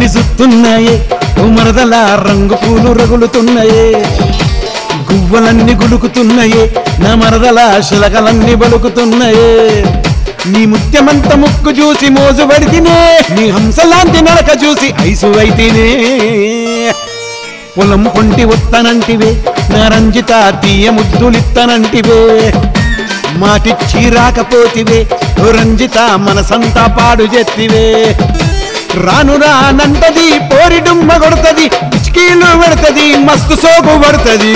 సుత్తున్నాయే మరదల రంగు పూలు రగులుతున్నాయే గువ్వలన్నీ గులుకుతున్నాయే నా మరదల శిలకలన్నీ బలుకుతున్నాయే నీ ముత్యమంత ముక్కు చూసి మోజు పడితేనే నీ హంసలాంటి నడక చూసి ఐసు అయితేనే పొలం పొంటి ఉత్తనంటివే నా రంజిత తీయ ముద్దులిత్తనంటివే మాటిచ్చి రాకపోతివే ఓ రంజిత మనసంతా పాడు చెత్తివే రాను రానంటది పోరి డుమ్మ కొడుతది పిచికీలు పెడతది మస్తు సోకు పడుతుంది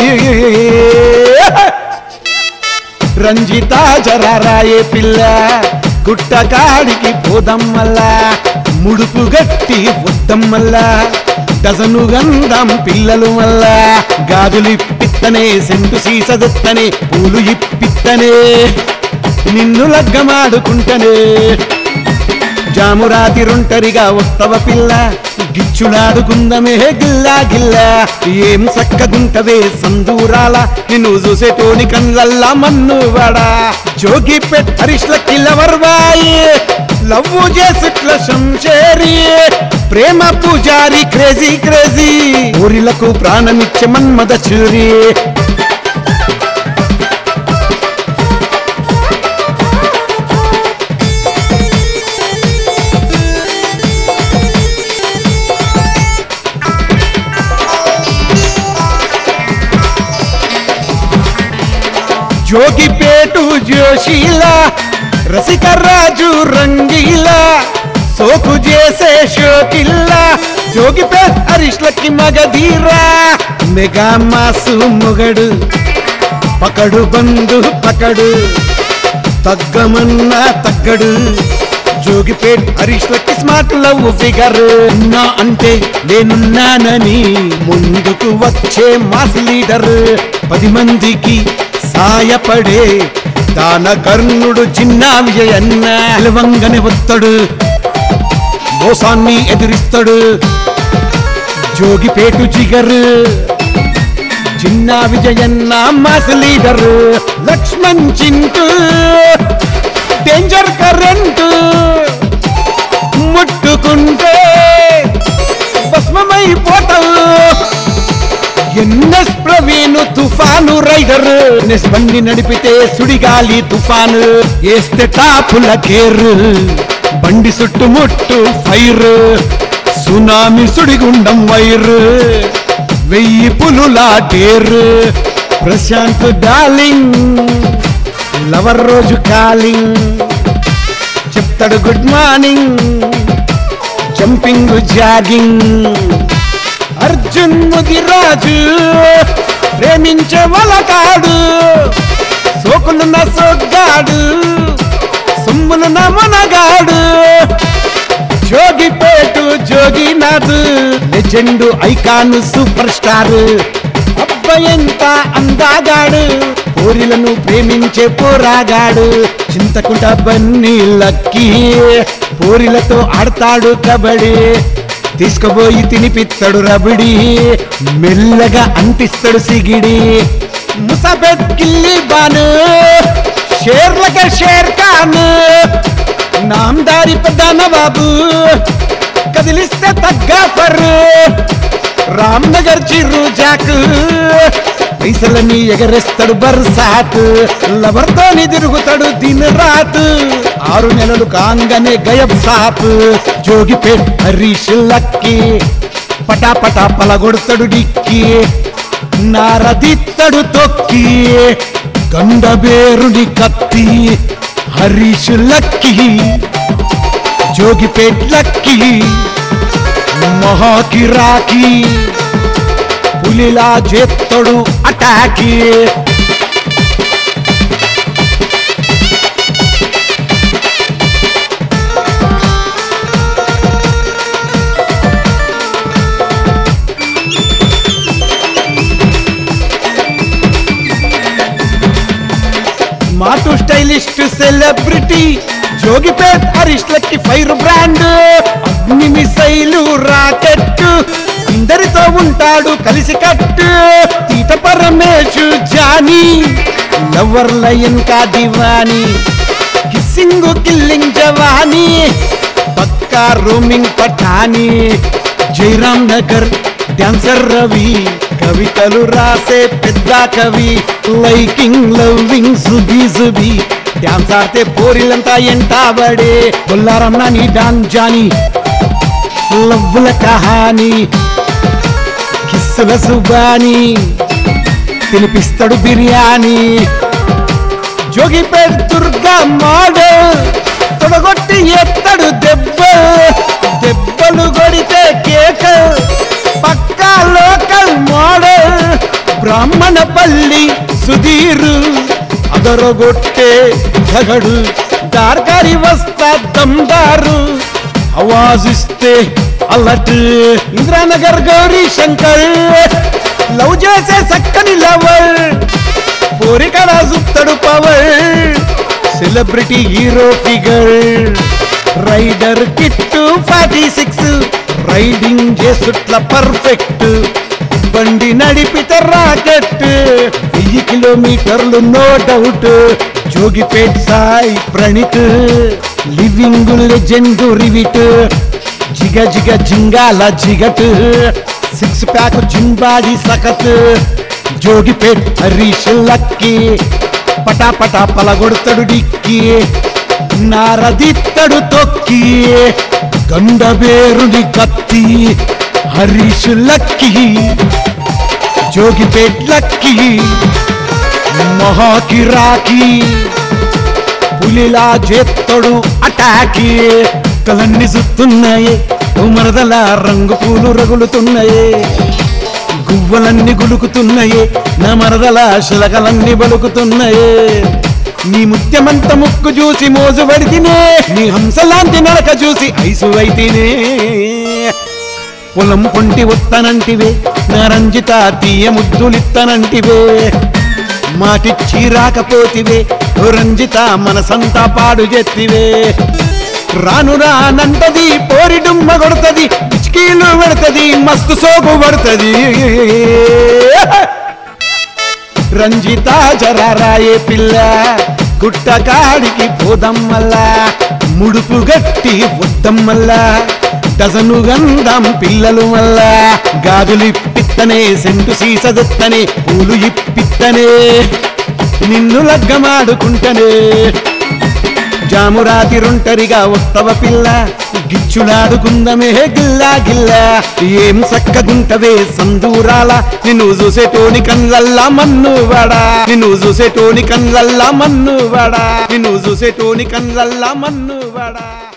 రంజిత జరారాయే పిల్ల గుట్ట కాడికి పోదమ్మల్లా ముడుపు గట్టి వద్దమ్మల్లా డజను గంధం పిల్లలు మల్లా గాజులు ఇప్పిత్తనే సెంటు సీసదెత్తనే పూలు ఇప్పిత్తనే నిన్ను లగ్గమాడుకుంటనే జామురాతిరుంటరిగా వస్తవ పిల్ల గిచ్చులాడుకుందమే గిల్లా గిల్లా ఏం సక్కగుంటవే సందూరాల నిన్ను చూసేటోని కళ్ళల్లా మన్ను వాడా జోగి పెట్ హరిష్ల కిల్లవర్వాయి లవ్వు చేసిట్ల శంషేరి ప్రేమ పూజారి క్రేజీ క్రేజీ ఊరిలకు ప్రాణమిచ్చే మన్మద చూరి జోగిపేటు జోషిల రసికరాజు రంగీల సోకు చేసే షోకిల్ల జోగిపేట్ హరిష్లకి మగధీరా మెగా మాసు మొగడు పకడు బంధు పకడు తగ్గమన్నా తగ్గడు జోగిపేట్ హరీష్లకి స్మార్ట్ లవ్ ఫిగర్ ఉన్నా అంటే నేనున్నానని ముందుకు వచ్చే మాస్ లీడర్ పది మందికి సాయపడే దాన కర్ణుడు చిన్న విజయన్న నిలవంగని వత్తడు మోసాన్ని ఎదిరిస్తాడు జోగిపేటు జిగరు చిన్న విజయన్న mass leader Laxman Chintu danger current ముట్టుకుంటే భస్మమైపోతావు ఎన్ఎస్ ప్రవీణ్ తుఫాను రైడర్ ఎన్ఎస్ బండి నడిపితే సుడిగాలి తుఫాను వేస్తే టాపుల కేరు బండి చుట్టుముట్టు ఫైర్ సునామి సుడిగుండం వైర్ వెయ్యి పులులా టేరు ప్రశాంత్ డార్లింగ్ లవర్ రోజు కాలింగ్ చెప్తాడు good morning jumping jogging Arjun Mudiraju ప్రేమించే వలకాడు సోకులున్న సొగ్గాడు సొమ్ములున్న మనగాడు Jogipet Joginath legend icon super star అబ్బాయంత అందాగాడు పోరిలను ప్రేమించే పోరాగాడు చింతకుంట బన్నీ లక్కీ పోరిలతో ఆడతాడు కబడ్డీ తీసుకుపోయి తినిపిస్తాడు రబడి మెల్లగా అంటిస్తాడు సిగిడి ముసాబెత్ కిల్లి బాను షేర్లక షేర్ ఖాన్ నామదారి ప్రధాన బాబు కదిలిస్తే తగ్గాఫర్ రామ్నగర్ చిరు జాక్ పైసలని ఎగరేస్తాడు బర్సాత్ లవర్తోని తిరుగుతాడు దిన్ రాత్ ఆరు నెలలు కాంగనే గయబ్ సాప్ జోగిపేట్ హరీష్ లక్కి పటాపటా పలగొడతాడు డిక్కి నారదిత్తడు తొక్కి గండబేరుని కత్తి హరీష్ లక్కి జోగిపేట్ లక్కి మహాకిరాకి పులిలా చేత్తడు అటాకి మాటు స్టైలిస్ట్ సెలబ్రిటీ జోగిపేట్ అరిస్ట్లకి fire brand Agni missile rocket అందరితో ఉంటాడు కలిసి కట్టు తీట పరమేశు జానీ లవర్ లయన్ కా దివానీ కిస్సింగ్ కిల్లింగ్ జవానీ పక్కా రూమింగ్ పఠానీ జైరామ్ నగర్ డాన్సర్ రవి కవితలు రాసే పెద్ద కవి లైకింగ్ లవింగ్ సుబి సుబి డాన్స్ ఆడితే పోరిలంతా ఎంటాబడే బొల్లారమ్మ నీ డాన్ జానీ లవ్వుల కహానీ కిస్సుల సుబానీ తినిపిస్తాడు బిర్యానీ జోగిపేట్ దుర్గా మోడల్ తొడగొట్టి ఎత్తడు దెబ్బ దెబ్బలు కొడితే కేక పక్కా లోకల్ మోడల్ బ్రాహ్మణ పల్లి సుధీరు అదరగొట్టే ధగడు దార్కారి వస్తా దమ్దారు అవాజిస్తే అల్లట్ ఇంద్రానగర్ గౌరీ శంకర్ లవ్ చేసే సక్కని లవర్ పోరికడ సుత్తడు power celebrity hero figure rider Kittu forty six riding చేసుట్ల పర్ఫెక్ట్ బండి నడిపితే రాకెట్ వెయ్యి కిలోమీటర్లు no doubt Jogipet Sai Praneeth living legend రివిట్ జిగ జిగ జింగాల జిగట్ సిక్స్ ప్యాక్ జింబాడి సకత్ జోగిపేట్ హరీష్ లక్కి పటా పటా పలగొడతాడు డిక్కి నారదిత్తడు తొక్కి గండబేరుని కత్తి హరీష్ లక్కి జోగిపేట్ లక్కి మహాకిరాకి పులిలా చేత్తడు అటాకి కలన్ని సుత్తున్నాయి మరదల రంగు పూలు రగులుతున్నాయి గువ్వలన్నీ గులుకుతున్నాయి నా మరదల శిలకలన్నీ బలుకుతున్నాయి నీ ముత్యమంత ముక్కు చూసి మోజు పడితేనే నీ హంసలాంటి నడక చూసి ఐసు అయితేనే పొలం పొంటి ఉత్తనంటివే నా రంజిత తీయ ముద్దులిత్తనంటివే మాటిచ్చి రాకపోతివే ఓ రంజిత మనసంతా పాడు చెత్తివే రాను రానంటది పోరి డుమ్మ కొడతది పిచ్కీలు పెడతది మస్తు సోపు పడుతుంది రంజిత జరారాయే పిల్ల గుట్టకాడికి పోదమ్మల్లా ముడుపు గట్టి వద్దమ్మల్లా డజను గంధం పిల్లలు మల్లా గాజులు ఇప్పిత్తనే సెంటు సీసదెత్తనే పూలు ఇప్పిత్తనే నిన్ను లగ్గమాడుకుంటనే జామురాతిరుంటరిగా ఉత్తవ పిల్ల గిచ్చులాడుకుందమే గిల్లా గిల్లా ఏం సక్కగుంటవే సందూరాల నిన్ను చూసేటోని కన్లల్లా మన్ను వాడా నిన్ను చూసేటోని కన్లల్లా మన్ను వాడా నిన్ను చూసేటోని కన్లల్లా మన్ను వాడా